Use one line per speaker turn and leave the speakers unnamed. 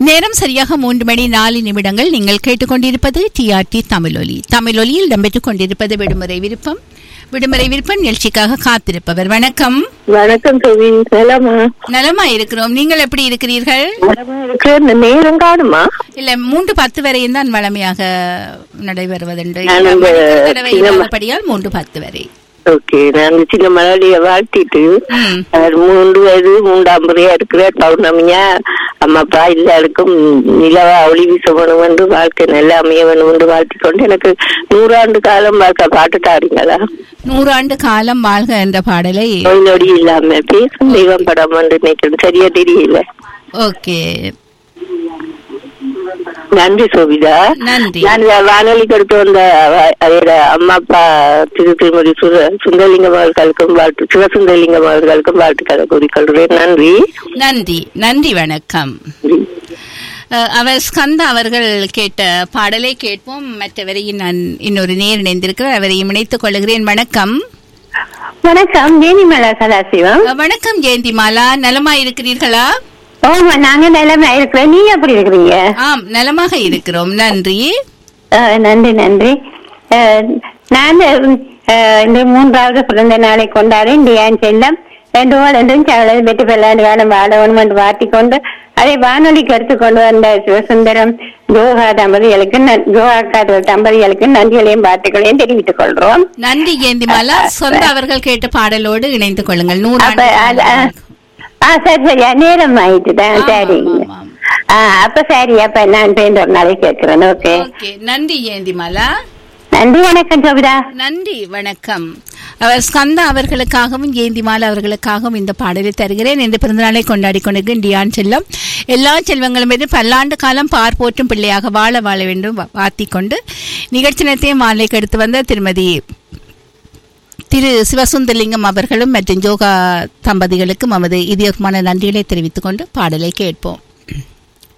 நேரம் சரியாக மூன்று மணி நாலு நிமிடங்கள் நீங்கள் கேட்டுக்கொண்டிருப்பது டிஆர்டி தமிழொலி தமிழொலியில் இடம்பெற்றுக் கொண்டிருப்பது விடுமுறை விருப்பம் விடுமுறை விருப்பம் நிகழ்ச்சிக்காக காத்திருப்பவர் வணக்கம்
வணக்கம் கவி நலமா
நலமா இருக்கிறோம் நீங்கள் எப்படி இருக்கிறீர்கள்
நலமா இருக்கிற இந்த நேரம் காணுமா
இல்ல மூன்று பத்து வரையும் தான் வளமையாக நடைபெறுவதுண்டு
நான் இந்த
தடவை
சின்ன-
இல்லாதபடியால் மூன்று பத்து வரை
ஓகே நான் சின்ன மலைய வாழ்த்திட்டு
ம்.
அவர் மூன்று வயது மூன்றாம் முறையா இருக்கிற பௌர்ணமியா அம்மா அப்பா எல்லாருக்கும் நிலவா ஒளி வீச வேணும் என்று வாழ்க்கை நல்லா அமைய வேணும் என்று வாழ்த்திக் கொண்டு எனக்கு நூறாண்டு காலம் வாழ்க்கை பாட்டு தாருங்களா
நூறாண்டு காலம் வாழ்க என்ற பாடலை
நோய் நொடி இல்லாம பேசும் தெய்வம் படம் என்று நினைக்கிறது சரியா தெரியல
ஓகே
நன்றி சோபிதா
நன்றி
நான் இந்த வானொலிக்கு எடுத்து வந்த அவ- அவரோட அம்மா அப்பா திரு திருமதி சுர- சுந்தரலிங்கம் அவர்களுக்கும் வாழ்த்து சிவசுந்தரலிங்கம் அவர்களுக்கும் வாழ்த்துக்களை கூறிக்கொள்கிறேன் நன்றி
நன்றி நன்றி வணக்கம் அஹ், அவர் ஸ்கந்தா அவர்கள் கேட்ட பாடலை கேட்போம் மற்றவரையும் நான் இன்னொரு நேர் இணைந்திருக்கிறேன் அவரையும் இணைத்துக் கொள்கிறேன் வணக்கம்
வணக்கம் ஜேனிமலா சதாசிவம்
அஹ், வணக்கம் ஜெயந்தி மாலா நலமா இருக்கிறீர்களா
ஓமா நாங்க நிலைமை இருக்கிறோம் நீங்க எப்படி இருக்கிறீங்க
ஆம் நலமாக இருக்கிறோம் நன்றி
அஹ், நன்றி நன்றி அஹ், நான் அஹ், இந்த மூன்றாவது பிறந்த நாளை கொண்டாடி டியான் செல்லம் ரெண்டு ரெண்டும் சவளம் வெற்றி பெல்லாண்டு காலம் வாழவனும் என்று வாட்டிக்கொண்டு அதை வானொலிக்கு எடுத்துக்கொண்டு வந்த சிவசுந்தரம் ஜோகா தம்பதிகளுக்கு நன்- ஜோகா தம்பதிகளுக்கு நன்றிகளையும் வாழ்த்துக்களையும் தெரிவித்துக் கொள்றோம்
நன்றி ஜெயந்தி மாலா சொந்த அவர்கள் கேட்ட பாடலோடு இணைந்து கொள்ளுங்கள் நூறு
அப்ப அது- ஆ, ஆ சரி சரி நேரம் ஆயிட்டு தான்
ஆமா,
சரி
ஆமா, ஆமா.
ஆ அப்ப சரி அப்ப நான் சேர்ந்து ஒரு நாளைக்கு கேட்கிறேன் ஓகே
ஓகே நன்றி ஜெயந்தி மாலா
நன்றி வணக்கம் சோபிதா
நன்றி வணக்கம் அவர் ஸ்கந்தா அவர்களுக்காகவும் ஜெயந்திமால் அவர்களுக்காகவும் இந்த பாடலை தருகிறேன் இந்த பிறந்தநாளை கொண்டாடி கொண்டிருக்கிறேன் டியான் செல்லம் எல்லா செல்வங்களும் மீது பல்லாண்டு காலம் பார் போற்றும் பிள்ளையாக வாழ வாழ வேண்டும் வா- வாழ்த்திக் கொண்டு நிகழ்ச்சி நேரத்தையும் மாலைக்கு எடுத்து வந்த திருமதி திரு சிவசுந்தரலிங்கம் அவர்களும் மற்றும் ஜோகா தம்பதிகளுக்கும் நமது இதயமான நன்றிகளை தெரிவித்துக் கொண்டு பாடலை கேட்போம்